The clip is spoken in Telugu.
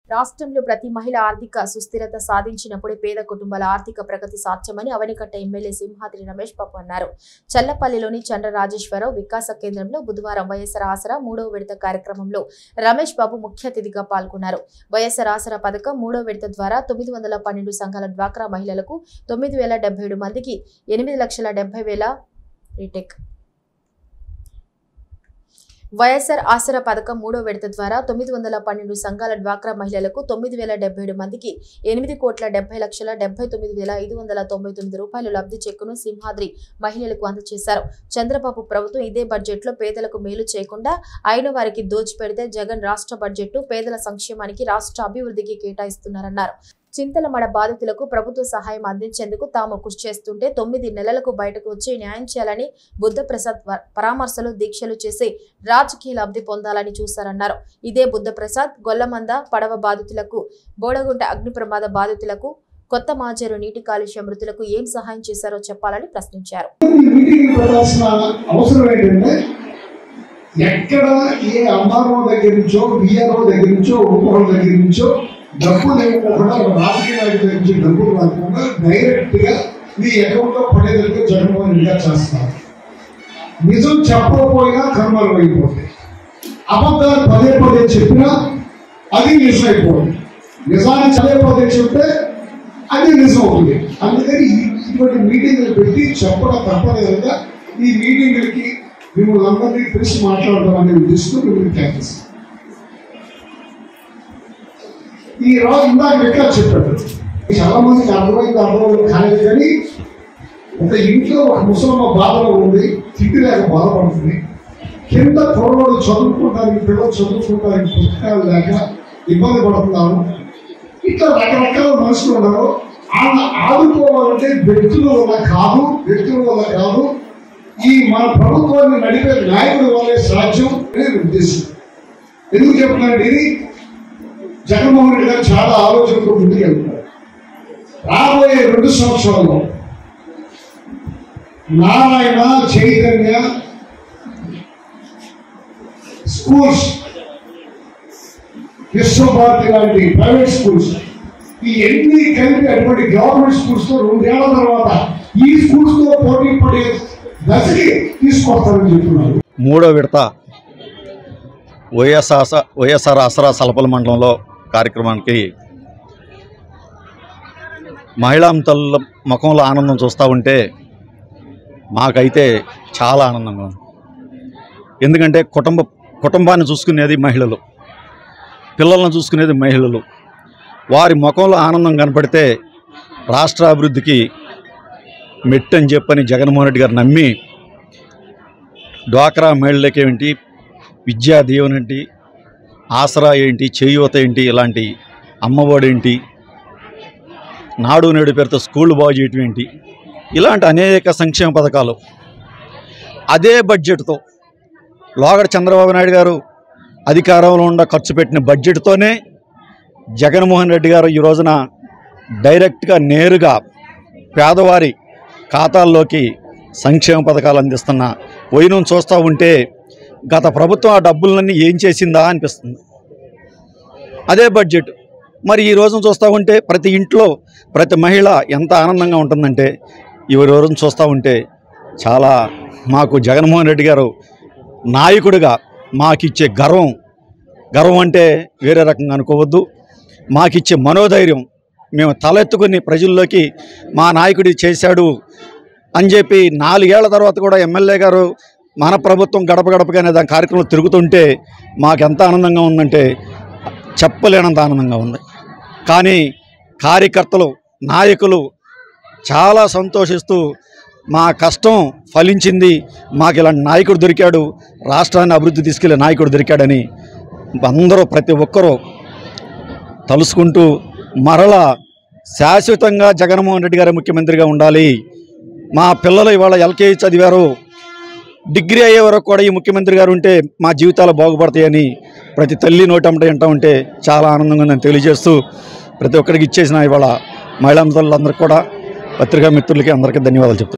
రాష్ట్రంలో ప్రతి మహిళ ఆర్థిక సుస్థిరత సాధించినప్పుడే పేద కుటుంబాల ఆర్థిక ప్రగతి సాధ్యమని అవనికట్ట ఎమ్మెల్యే సింహాద్రి రమేష్ బాబు అన్నారు చల్లపల్లిలోని చంద్ర రాజేశ్వరరావు వికాస కేంద్రంలో బుధవారం వైఎస్ఆర్ ఆసరా మూడవ విడత కార్యక్రమంలో రమేష్ బాబు ముఖ్య అతిథిగా పాల్గొన్నారు వైఎస్ఆర్ ఆసరా పథకం మూడో విడత ద్వారా తొమ్మిది వందల పన్నెండు సంఘాల డ్వాక్రా మహిళలకు తొమ్మిది వేల డెబ్బై ఏడు మందికి ఎనిమిది లక్షల డెబ్బై వేల రీటెక్ వైఎస్ఆర్ ఆసరా పథకం మూడో విడత ద్వారా తొమ్మిది వందల పన్నెండు సంఘాల డ్వాక్రా మహిళలకు తొమ్మిది వేల డెబ్బై ఏడు మందికి ఎనిమిది కోట్ల డెబ్బై లక్షల డెబ్బై తొమ్మిది వేల ఐదు వందల తొంభై తొమ్మిది రూపాయలు లబ్ధి చెక్కును సింహాద్రి మహిళలకు అందజేశారు చంద్రబాబు ప్రభుత్వం ఇదే బడ్జెట్లో పేదలకు మేలు చేయకుండా అయిన వారికి దోచిపెడితే జగన్ రాష్ట్ర బడ్జెట్ పేదల సంక్షేమానికి రాష్ట్ర అభివృద్ధికి కేటాయిస్తున్నారన్నారు చింతలమడ బాధితులకు ప్రభుత్వ సహాయం అందించేందుకు తాము కృషి చేస్తుంటే తొమ్మిది నెలలకు బయటకు వచ్చి న్యాయం చేయాలని బుద్ధప్రసాద్ వ- పరామర్శలు దీక్షలు చేసి రాజకీయ లబ్ధి పొందాలని చూశారన్నారు ఇదే బుద్ధప్రసాద్ గొల్లమంద పడవ బాధితులకు బోడగుంట అగ్ని ప్రమాద బాధితులకు కొత్త మాజేరు నీటి కాలుష్య మృతులకు ఏం సహాయం చేశారో చెప్పాలని ప్రశ్నించారు ఈ మీటింగ్ పెట్టాల్సిన అవసరం ఏంటంటే ఎక్కడ ఏ ఎంఆర్ఓ దగ్గర నుంచో బిఆర్ఓ దగ్గర నుంచో ఒక్కొక్కరి దగ్గర నుంచో డబ్బులు ఇవ్వకుండా ఒక రాజకీయ నాయకుల దగ్గర నుంచి డబ్బులు రాకుండా డైరెక్ట్ గా మీ అకౌంట్ లో పడేదరికి జగన్మోహన్ రెడ్డి గారు చేస్తారు నిజం చెప్పకపోయినా కర్మలు అయిపోతాయి అబద్ధాలు పదే పదే చెప్పినా అది నిజం అయిపోతుంది నిజాన్ని పదే పదే చెప్తే అది నిజం అవుతుంది అందుకని ఈ- ఇటువంటి మీటింగ్లు పెట్టి చెప్పడం తప్పదు కనుక ఈ మీటింగ్లకి మిమ్మల్ని అందరినీ పిలిచి మాట్లాడడం అనే ఉద్దేశంతో మిమ్మల్ని థ్యాంక్స్ ఈ రోజు ఇందాక ఎక్కడ చెప్పాడు చాలా మందికి అర్థమైంది అర్థమైంది కాలేదు కానీ ఒక ఇంట్లో ఒక ముసలమ్మ బాధలో ఉంది తిండి లేక బాధపడుతుంది కింద కుర్రోడు చదువుకోవడానికి పిల్లలు చదువుకోవడానికి పుస్తకాలు లేక ఇబ్బంది పడుతున్నారు ఇట్లా రకరకాల మనుషులు ఉన్నారు వాళ్ళని ఆదుకోవాలంటే వ్యక్తుల వల్ల కాదు వ్యక్తుల వల్ల కాదు ఈ మన ప్రభుత్వాన్ని నడిపే నాయకుడి వల్లే సాధ్యం అనేది ఉద్దేశం ఎందుకు చెప్తున్నానండి ఇది జగన్మోహన్ రెడ్డి గారు చాలా ఆలోచనతో ముందుకు వెళ్తున్నారు రాబోయే రెండు సంవత్సరాల్లో నారాయణ చైతన్య స్కూల్స్ విశ్వభారతి లాంటి ప్రైవేట్ స్కూల్స్ ఈ ఎన్ని కలిపి అటువంటి గవర్నమెంట్ స్కూల్స్ తో రెండేళ్ల తర్వాత ఈ స్కూల్స్ తో పోటీ పడే దశకి తీసుకొస్తారని చెప్తున్నారు మూడో విడత వైఎస్ఆర్ వైఎస్ఆర్ ఆసరా సలపల మండలంలో కార్యక్రమానికి మహిళా తల్లుల ముఖంలో ఆనందం చూస్తూ ఉంటే మాకైతే చాలా ఆనందంగా ఉంది ఎందుకంటే కుటుంబ కుటుంబాన్ని చూసుకునేది మహిళలు పిల్లలను చూసుకునేది మహిళలు వారి ముఖంలో ఆనందం కనపడితే రాష్ట్ర అభివృద్ధికి మెట్టు అని చెప్పని జగన్మోహన్ రెడ్డి గారు నమ్మి డ్వాక్రా మహిళలకి ఏంటి విద్యా దీవెన ఏంటి ఆసరా ఏంటి చేయూత ఏంటి ఇలాంటి అమ్మఒడి ఏంటి నాడు నేడు పేరుతో స్కూల్ బాగు చేయటం ఏంటి ఇలాంటి అనేక సంక్షేమ పథకాలు అదే బడ్జెట్తో లోగడ చంద్రబాబు నాయుడు గారు అధికారంలో ఉండ ఖర్చు పెట్టిన బడ్జెట్తోనే జగన్మోహన్ రెడ్డి గారు ఈ రోజున డైరెక్ట్గా నేరుగా పేదవారి ఖాతాల్లోకి సంక్షేమ పథకాలు అందిస్తున్న వైనం చూస్తూ ఉంటే గత ప్రభుత్వం ఆ డబ్బులన్నీ ఏం చేసిందా అనిపిస్తుంది అదే బడ్జెట్ మరి ఈ రోజున చూస్తూ ఉంటే ప్రతి ఇంట్లో ప్రతి మహిళ ఎంత ఆనందంగా ఉంటుందంటే ఈ రోజున చూస్తూ ఉంటే చాలా మాకు జగన్మోహన్ రెడ్డి గారు నాయకుడిగా మాకిచ్చే గర్వం గర్వం అంటే వేరే రకంగా అనుకోవద్దు మాకిచ్చే మనోధైర్యం మేము తలెత్తుకుని ప్రజల్లోకి మా నాయకుడి చేశాడు అని చెప్పి నాలుగేళ్ల తర్వాత కూడా ఎమ్మెల్యే గారు మన ప్రభుత్వం గడప గడపగానే దాని కార్యక్రమం తిరుగుతుంటే మాకు ఎంత ఆనందంగా ఉందంటే చెప్పలేనంత ఆనందంగా ఉంది కానీ కార్యకర్తలు నాయకులు చాలా సంతోషిస్తూ మా కష్టం ఫలించింది మాకు ఇలాంటి నాయకుడు దొరికాడు రాష్ట్రాన్ని అభివృద్ధి తీసుకెళ్లే నాయకుడు దొరికాడని అందరూ ప్రతి ఒక్కరూ తలుసుకుంటూ మరలా శాశ్వతంగా జగన్మోహన్ రెడ్డి గారు ముఖ్యమంత్రిగా ఉండాలి మా పిల్లలు ఇవాళ ఎల్కేజీ చదివారు డిగ్రీ అయ్యే వరకు కూడా ఈ ముఖ్యమంత్రి గారు ఉంటే మా జీవితాలు బాగుపడతాయని ప్రతి తల్లి నోటమ్మట వింటూ ఉంటే చాలా ఆనందంగా ఉందని తెలియజేస్తూ ప్రతి ఒక్కరికి ఇచ్చేసిన ఇవాళ మహిళా తల్లులందరికీ కూడా పత్రికా మిత్రులకి అందరికీ ధన్యవాదాలు చెప్తున్నాను